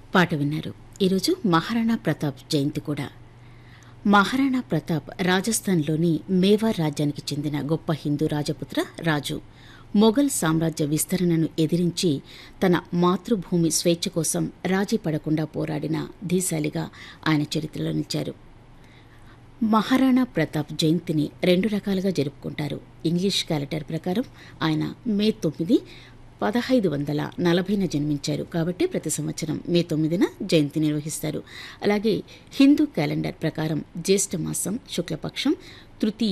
పాట విన్నారు ఈరోజు మహారాణా ప్రతాప్ జయంతి కూడా మహారాణా ప్రతాప్ రాజస్థాన్లోని మేవార్ రాజ్యానికి చెందిన గొప్ప హిందూ రాజపుత్ర రాజు మొఘల్ సామ్రాజ్య విస్తరణను ఎదిరించి తన మాతృభూమి స్వేచ్ఛ కోసం రాజీ పడకుండా పోరాడిన ధీశాలిగా ఆయన చరిత్రలో నిలిచారు మహారాణా ప్రతాప్ జయంతిని రెండు రకాలుగా జరుపుకుంటారు ఇంగ్లీష్ క్యాలెండర్ ప్రకారం ఆయన మే తొమ్మిది పదహైదు వందల నలభైన జన్మించారు కాబట్టి ప్రతి సంవత్సరం మే తొమ్మిదిన జయంతి నిర్వహిస్తారు అలాగే హిందూ క్యాలెండర్ ప్రకారం జ్యేష్ఠ మాసం శుక్లపక్షం తృతీయ